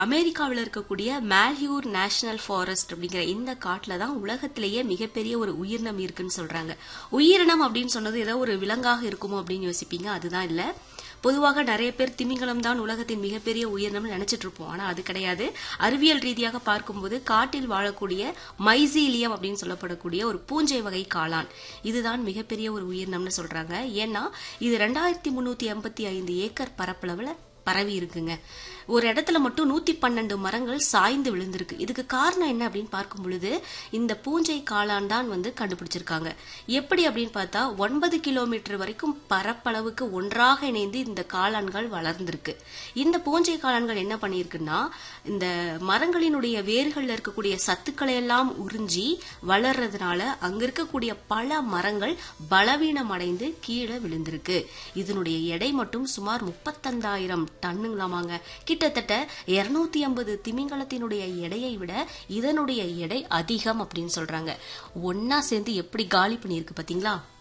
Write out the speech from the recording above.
அமெரிக்காவில் இருக்கக்கூடிய மேல்ஹியூர் national forest அப்படிங்கிற இந்த காட்டுல தான் உலகத்திலேயே மிகப்பெரிய ஒரு உயிரினம் இருக்குன்னு சொல்றாங்க உயிரினம் அப்படின்னு சொன்னது ஏதோ ஒரு விலங்காக இருக்குமோ அப்படின்னு யோசிப்பீங்க அதுதான் இல்ல பொதுவாக நிறைய பேர் திமிங்கலம் தான் உலகத்தின் மிகப்பெரிய உயிரினம்னு நினைச்சிட்டு இருப்போம் ஆனா அது கிடையாது அறிவியல் ரீதியாக பார்க்கும்போது காட்டில் வாழக்கூடிய மைசீலியம் அப்படின்னு சொல்லப்படக்கூடிய ஒரு பூஞ்சை வகை காளான் இதுதான் மிகப்பெரிய ஒரு உயிரினம்னு சொல்றாங்க ஏன்னா இது ரெண்டாயிரத்தி முன்னூத்தி எண்பத்தி ஐந்து ஏக்கர் பரப்பளவுல பரவி இருக்குங்க ஒரு இடத்துல மட்டும் நூத்தி பன்னெண்டு மரங்கள் சாய்ந்து விழுந்திருக்கு இதுக்கு காரணம் என்ன அப்படின்னு பார்க்கும் பொழுது இந்த பூஞ்சை காளான் தான் வந்து கண்டுபிடிச்சிருக்காங்க எப்படி அப்படின்னு பார்த்தா ஒன்பது கிலோமீட்டர் வரைக்கும் பரப்பளவுக்கு ஒன்றாக இணைந்து இந்த காளான்கள் வளர்ந்திருக்கு இந்த பூஞ்சை காளான்கள் என்ன பண்ணியிருக்குன்னா இந்த மரங்களினுடைய வேர்கள்ல இருக்கக்கூடிய சத்துக்களை எல்லாம் உறிஞ்சி வளர்றதுனால அங்க இருக்கக்கூடிய பல மரங்கள் பலவீனம் அடைந்து கீழே விழுந்திருக்கு இதனுடைய எடை மட்டும் சுமார் முப்பத்தந்தாயிரம் டன்னுங்களாமாங்க கிட்டத்தட்ட இருநூத்தி ஐம்பது திமிங்கலத்தினுடைய எடையை விட இதனுடைய எடை அதிகம் அப்படின்னு சொல்றாங்க ஒன்னா சேர்ந்து எப்படி காலி பண்ணியிருக்கு பாத்தீங்களா